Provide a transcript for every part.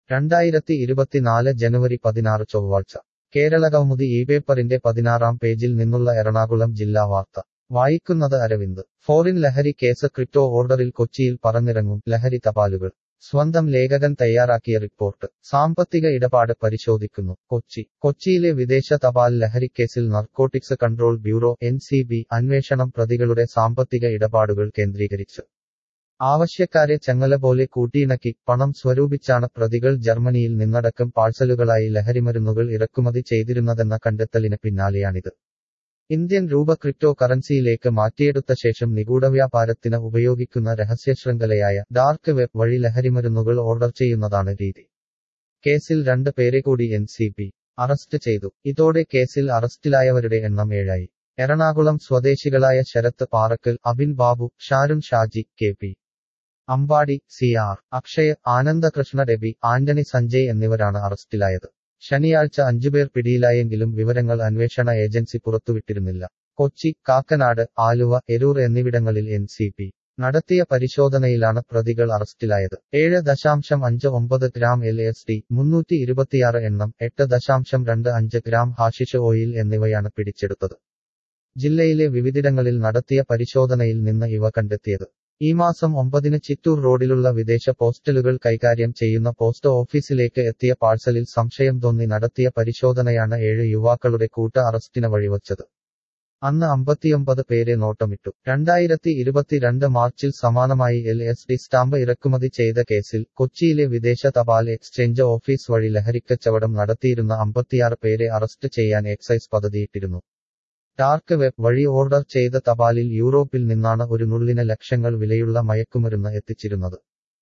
രണ്ടായിരത്തി ഇരുപത്തിനാല് ജനുവരി പതിനാറ് ചൊവ്വാഴ്ച കേരള കൗമുദി ഈ പേപ്പറിന്റെ പതിനാറാം പേജിൽ നിന്നുള്ള എറണാകുളം ജില്ലാ വാർത്ത വായിക്കുന്നത് അരവിന്ദ് ഫോറിൻ ലഹരി കേസ് ക്രിപ്റ്റോ ഓർഡറിൽ കൊച്ചിയിൽ പറന്നിറങ്ങും ലഹരി തപാലുകൾ സ്വന്തം ലേഖകൻ തയ്യാറാക്കിയ റിപ്പോർട്ട് സാമ്പത്തിക ഇടപാട് പരിശോധിക്കുന്നു കൊച്ചി കൊച്ചിയിലെ വിദേശ തപാൽ ലഹരിക്കേസിൽ നർക്കോട്ടിക്സ് കൺട്രോൾ ബ്യൂറോ എൻ അന്വേഷണം പ്രതികളുടെ സാമ്പത്തിക ഇടപാടുകൾ കേന്ദ്രീകരിച്ച് ആവശ്യക്കാരെ ചങ്ങല പോലെ കൂട്ടിയിണക്കി പണം സ്വരൂപിച്ചാണ് പ്രതികൾ ജർമ്മനിയിൽ നിന്നടക്കം പാഴ്സലുകളായി ലഹരിമരുന്നുകൾ ഇറക്കുമതി ചെയ്തിരുന്നതെന്ന കണ്ടെത്തലിന് പിന്നാലെയാണിത് ഇന്ത്യൻ രൂപ ക്രിപ്റ്റോ കറൻസിയിലേക്ക് മാറ്റിയെടുത്ത ശേഷം നിഗൂഢവ്യാപാരത്തിന് ഉപയോഗിക്കുന്ന രഹസ്യശൃംഖലയായ ഡാർക്ക് വെബ് വഴി ലഹരിമരുന്നുകൾ ഓർഡർ ചെയ്യുന്നതാണ് രീതി കേസിൽ രണ്ട് പേരെ കൂടി എൻ സി ബി അറസ്റ്റ് ചെയ്തു ഇതോടെ കേസിൽ അറസ്റ്റിലായവരുടെ എണ്ണം ഏഴായി എറണാകുളം സ്വദേശികളായ Sarath Parakkal Abin Babu Sharun Shaji K P Ambadi C R Akshay Anandakrishna Debi Antony Sanjay എന്നിവരാണ് അറസ്റ്റിലായത് ശനിയാഴ്ച അഞ്ചുപേർ പിടിയിലായെങ്കിലും വിവരങ്ങൾ അന്വേഷണ ഏജൻസി പുറത്തുവിട്ടിരുന്നില്ല കൊച്ചി കാക്കനാട് ആലുവ എരൂർ എന്നിവിടങ്ങളിൽ എൻ സി പി നടത്തിയ പരിശോധനയിലാണ് പ്രതികൾ അറസ്റ്റിലായത് ഏഴ് ദശാംശം അഞ്ച് ഒമ്പത് ഗ്രാം എൽ എസ് ഡി മുന്നൂറ്റി ഇരുപത്തിയാറ് എണ്ണം എട്ട് ദശാംശം രണ്ട് അഞ്ച് ഗ്രാം ഹാഷിഷ് ഓയിൽ എന്നിവയാണ് പിടിച്ചെടുത്തത് ജില്ലയിലെ വിവിധിടങ്ങളിൽ നടത്തിയ പരിശോധനയിൽ നിന്ന് ഇവ കണ്ടെത്തിയത് ഈ മാസം ഒമ്പതിന് ചിറ്റൂർ റോഡിലുള്ള വിദേശ പോസ്റ്റലുകൾ കൈകാര്യം ചെയ്യുന്ന പോസ്റ്റ് ഓഫീസിലേക്ക് എത്തിയ പാഴ്സലിൽ സംശയം തോന്നി നടത്തിയ പരിശോധനയാണ് ഏഴ് യുവാക്കളുടെ കൂട്ട അറസ്റ്റിന് വഴിവച്ചത് അന്ന് അമ്പത്തിയൊമ്പത് പേരെ നോട്ടമിട്ടു രണ്ടായിരത്തി ഇരുപത്തിരണ്ട് മാർച്ചിൽ സമാനമായി എൽ എസ് ഡി സ്റ്റാമ്പ് ഇറക്കുമതി ചെയ്ത കേസിൽ കൊച്ചിയിലെ വിദേശ തപാൽ എക്സ്ചേഞ്ച് ഓഫീസ് വഴി ലഹരിക്കച്ചവടം നടത്തിയിരുന്ന അമ്പത്തിയാറ് പേരെ അറസ്റ്റ് ചെയ്യാൻ എക്സൈസ് പദ്ധതിയിട്ടിരുന്നു ഡാർക്ക് വെബ് വഴി ഓർഡർ ചെയ്ത തപാലിൽ യൂറോപ്പിൽ നിന്നാണ് ഒരു നുള്ളിന് ലക്ഷങ്ങൾ വിലയുള്ള മയക്കുമരുന്ന് എത്തിച്ചിരുന്നത്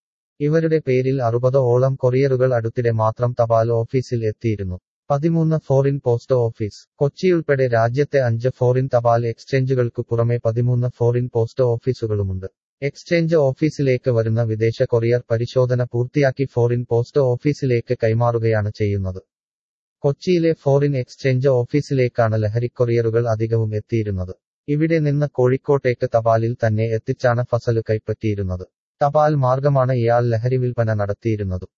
ഇവരുടെ പേരിൽ അറുപത് ഓളം കൊറിയറുകൾ അടുത്തിടെ മാത്രം തപാൽ ഓഫീസിൽ എത്തിയിരുന്നു പതിമൂന്ന് ഫോറിൻ പോസ്റ്റ് ഓഫീസ് കൊച്ചിയുൾപ്പെടെ രാജ്യത്തെ അഞ്ച് ഫോറിൻ തപാൽ എക്സ്ചേഞ്ചുകൾക്കു പുറമെ പതിമൂന്ന് ഫോറിൻ പോസ്റ്റ് ഓഫീസുകളുമുണ്ട് എക്സ്ചേഞ്ച് ഓഫീസിലേക്ക് വരുന്ന വിദേശ കൊറിയർ പരിശോധന പൂർത്തിയാക്കി ഫോറിൻ പോസ്റ്റ് ഓഫീസിലേക്ക് കൈമാറുകയാണ് ചെയ്യുന്നത് കൊച്ചിയിലെ ഫോറിൻ എക്സ്ചേഞ്ച് ഓഫീസിലേക്കാണ് ലഹരിക്കൊറിയറുകൾ അധികവും എത്തിയിരുന്നത് ഇവിടെ നിന്ന് കോഴിക്കോട്ടേക്ക് തപാലിൽ തന്നെ എത്തിച്ചാണ് ഫസല് കൈപ്പറ്റിയിരുന്നത് തപാൽ മാർഗമാണ് ഇയാൾ ലഹരി വിൽപ്പന നടത്തിയിരുന്നത്